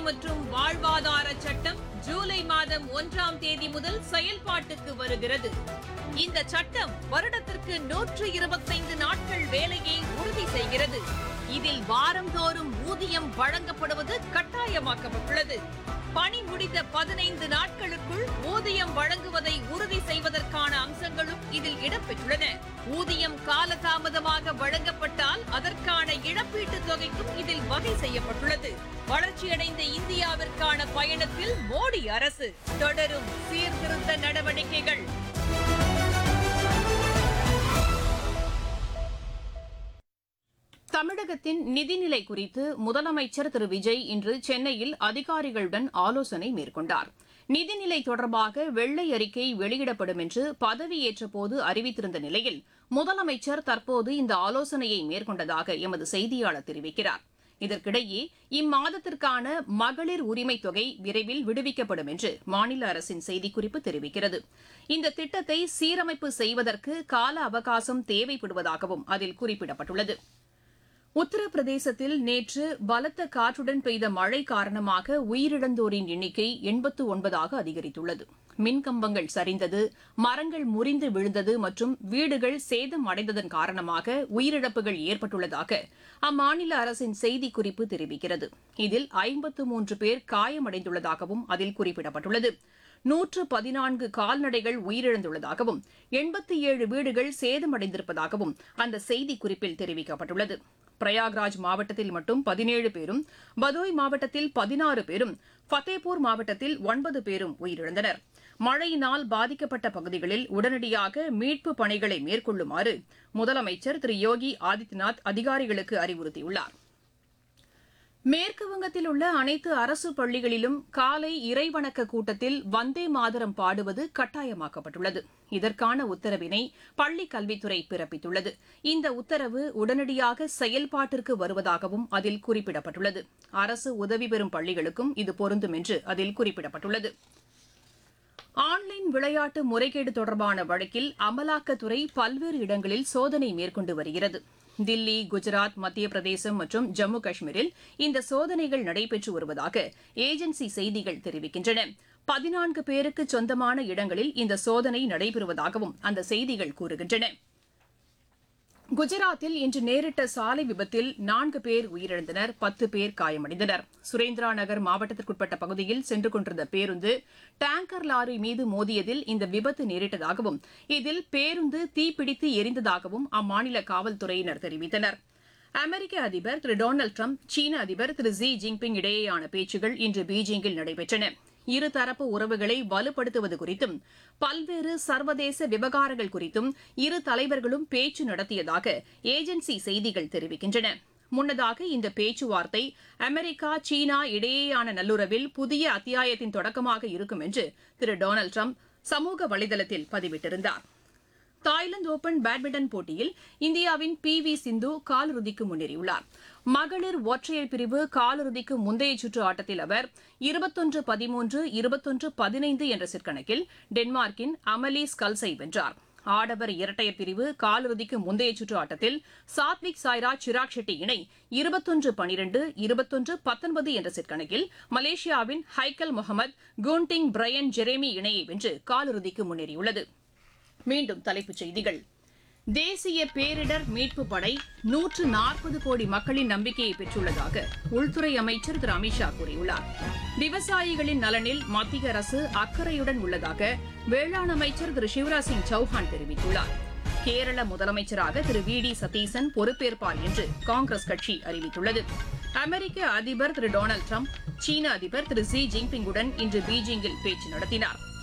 மற்றும் வாழ்வாதார சட்டம் ஜூலை மாதம் ஒன்றாம் தேதி முதல் செயல்பாட்டுக்கு வருகிறது இந்த சட்டம் வருடத்திற்கு நூற்று இருபத்தைந்து நாட்கள் வேலையை உறுதி செய்கிறது இதில் வாரந்தோறும் ஊதியம் வழங்கப்படுவது கட்டாயமாக்கப்பட்டுள்ளது பணி முடிந்த பதினைந்து நாட்களுக்குள் ஊதியம் வழங்குவதை உறுதி செய்வதற்கான அம்சங்களும் இதில் இடம்பெற்றுள்ளன ஊதியம் காலதாமதமாக வழங்கப்பட்டால் அதற்கான இழப்பீட்டுத் தொகைக்கும் இதில் வகை செய்யப்பட்டுள்ளது வளர்ச்சியடைந்த இந்தியாவிற்கான பயணத்தில் மோடி அரசு தொடரும் சீர்திருத்த நடவடிக்கைகள் தமிழகத்தின் நிதிநிலை குறித்து முதலமைச்சர் திரு விஜய் இன்று சென்னையில் அதிகாரிகளுடன் ஆலோசனை மேற்கொண்டார் நிதிநிலை தொடர்பாக வெள்ளை அறிக்கை வெளியிடப்படும் என்று பதவியேற்ற போது அறிவித்திருந்த நிலையில் முதலமைச்சர் தற்போது இந்த ஆலோசனையை மேற்கொண்டதாக எமது செய்தியாளர் தெரிவிக்கிறார் இதற்கிடையே இம்மாதத்திற்கான மகளிர் உரிமைத் தொகை விரைவில் விடுவிக்கப்படும் என்று மாநில அரசின் செய்திக்குறிப்பு தெரிவிக்கிறது இந்த திட்டத்தை சீரமைப்பு செய்வதற்கு கால அவகாசம் தேவைப்படுவதாகவும் அதில் குறிப்பிடப்பட்டுள்ளது உத்தரப்பிரதேசத்தில் நேற்று பலத்த காற்றுடன் பெய்த மழை காரணமாக உயிரிழந்தோரின் எண்ணிக்கை எண்பத்து ஒன்பதாக அதிகரித்துள்ளது மின்கம்பங்கள் சரிந்தது மரங்கள் முறிந்து விழுந்தது மற்றும் வீடுகள் சேதம் அடைந்ததன் காரணமாக உயிரிழப்புகள் ஏற்பட்டுள்ளதாக அம்மாநில அரசின் செய்திக்குறிப்பு தெரிவிக்கிறது இதில் ஐம்பத்து மூன்று பேர் காயமடைந்துள்ளதாகவும் அதில் குறிப்பிடப்பட்டுள்ளது நூற்று பதினான்கு கால்நடைகள் உயிரிழந்துள்ளதாகவும் எண்பத்தி ஏழு வீடுகள் சேதமடைந்திருப்பதாகவும் அந்த செய்திக்குறிப்பில் தெரிவிக்கப்பட்டுள்ளது பிரயாக்ராஜ் மாவட்டத்தில் மட்டும் பதினேழு பேரும் பதோய் மாவட்டத்தில் பதினாறு பேரும் ஃபத்தேபூர் மாவட்டத்தில் ஒன்பது பேரும் உயிரிழந்தனர் மழையினால் பாதிக்கப்பட்ட பகுதிகளில் உடனடியாக மீட்பு பணிகளை மேற்கொள்ளுமாறு முதலமைச்சர் திரு யோகி ஆதித்யநாத் அதிகாரிகளுக்கு அறிவுறுத்தியுள்ளார் மேற்குவங்கத்தில் உள்ள அனைத்து அரசு பள்ளிகளிலும் காலை இறைவணக்க கூட்டத்தில் வந்தே மாதரம் பாடுவது கட்டாயமாக்கப்பட்டுள்ளது இதற்கான உத்தரவினை பள்ளிக் கல்வித்துறை பிறப்பித்துள்ளது இந்த உத்தரவு உடனடியாக செயல்பாட்டிற்கு வருவதாகவும் அதில் குறிப்பிடப்பட்டுள்ளது அரசு உதவி பெறும் பள்ளிகளுக்கும் இது பொருந்தும் என்று அதில் குறிப்பிடப்பட்டுள்ளது ஆன்லைன் விளையாட்டு முறைகேடு தொடர்பான வழக்கில் அமலாக்கத்துறை பல்வேறு இடங்களில் சோதனை மேற்கொண்டு வருகிறது தில்லி குஜராத் மத்திய பிரதேசம் மற்றும் ஜம்மு காஷ்மீரில் இந்த சோதனைகள் நடைபெற்று வருவதாக ஏஜென்சி செய்திகள் தெரிவிக்கின்றன பதினான்கு பேருக்கு சொந்தமான இடங்களில் இந்த சோதனை நடைபெறுவதாகவும் அந்த செய்திகள் கூறுகின்றன குஜராத்தில் இன்று நேரிட்ட சாலை விபத்தில் நான்கு பேர் உயிரிழந்தனர் பத்து பேர் காயமடைந்தனர் சுரேந்திரா நகர் மாவட்டத்திற்குட்பட்ட பகுதியில் சென்று கொண்டிருந்த பேருந்து டேங்கர் லாரி மீது மோதியதில் இந்த விபத்து நேரிட்டதாகவும் இதில் பேருந்து தீப்பிடித்து எரிந்ததாகவும் அம்மாநில காவல்துறையினர் தெரிவித்தனர் அமெரிக்க அதிபர் திரு டொனால்டு ட்ரம்ப் சீன அதிபர் திரு ஜி ஜின்பிங் இடையேயான பேச்சுகள் இன்று பீஜிங்கில் நடைபெற்றன இருதரப்பு உறவுகளை வலுப்படுத்துவது குறித்தும் பல்வேறு சர்வதேச விவகாரங்கள் குறித்தும் இரு தலைவர்களும் பேச்சு நடத்தியதாக ஏஜென்சி செய்திகள் தெரிவிக்கின்றன முன்னதாக இந்த பேச்சுவார்த்தை அமெரிக்கா சீனா இடையேயான நல்லுறவில் புதிய அத்தியாயத்தின் தொடக்கமாக இருக்கும் என்று திரு டொனால்டு ட்ரம்ப் சமூக வலைதளத்தில் பதிவிட்டிருந்தார் தாய்லாந்து ஓபன் பேட்மிண்டன் போட்டியில் இந்தியாவின் பி வி சிந்து காலிறுதிக்கு முன்னேறியுள்ளார் மகளிர் ஒற்றையர் பிரிவு காலிறுதிக்கு முந்தைய சுற்று ஆட்டத்தில் அவர் இருபத்தொன்று பதிமூன்று இருபத்தொன்று பதினைந்து என்ற செட்கணக்கில் டென்மார்க்கின் அமலி ஸ்கல்ஸை வென்றார் ஆடவர் இரட்டையர் பிரிவு காலிறுதிக்கு முந்தைய சுற்று ஆட்டத்தில் சாத்விக் சாய்ராஜ் சிராக் ஷெட்டி இணை இருபத்தொன்று பனிரெண்டு இருபத்தொன்று பத்தொன்பது என்ற செட் கணக்கில் மலேசியாவின் Haikal Muhammad Goonting Bryan Jeremy இணையை வென்று காலிறுதிக்கு முன்னேறியுள்ளது மீண்டும் தலைப்புச் செய்திகள் தேசிய பேரிடர் மீட்பு படை நூற்று நாற்பது கோடி மக்களின் நம்பிக்கையை பெற்றுள்ளதாக உள்துறை அமைச்சர் திரு அமித்ஷா கூறியுள்ளார் விவசாயிகளின் நலனில் மத்திய அரசு அக்கறையுடன் உள்ளதாக வேளாண் அமைச்சர் திரு சிவராஜ் சிங் சௌஹான் தெரிவித்துள்ளார் கேரள முதலமைச்சராக திரு வி டி சதீசன் பொறுப்பேற்பார் என்று காங்கிரஸ் கட்சி அறிவித்துள்ளது அமெரிக்க அதிபர் திரு டொனால்டு ட்ரம்ப் சீன அதிபர் திரு ஜி ஜின்பிங்குடன் இன்று பீஜிங்கில் பேச்சு நடத்தினார்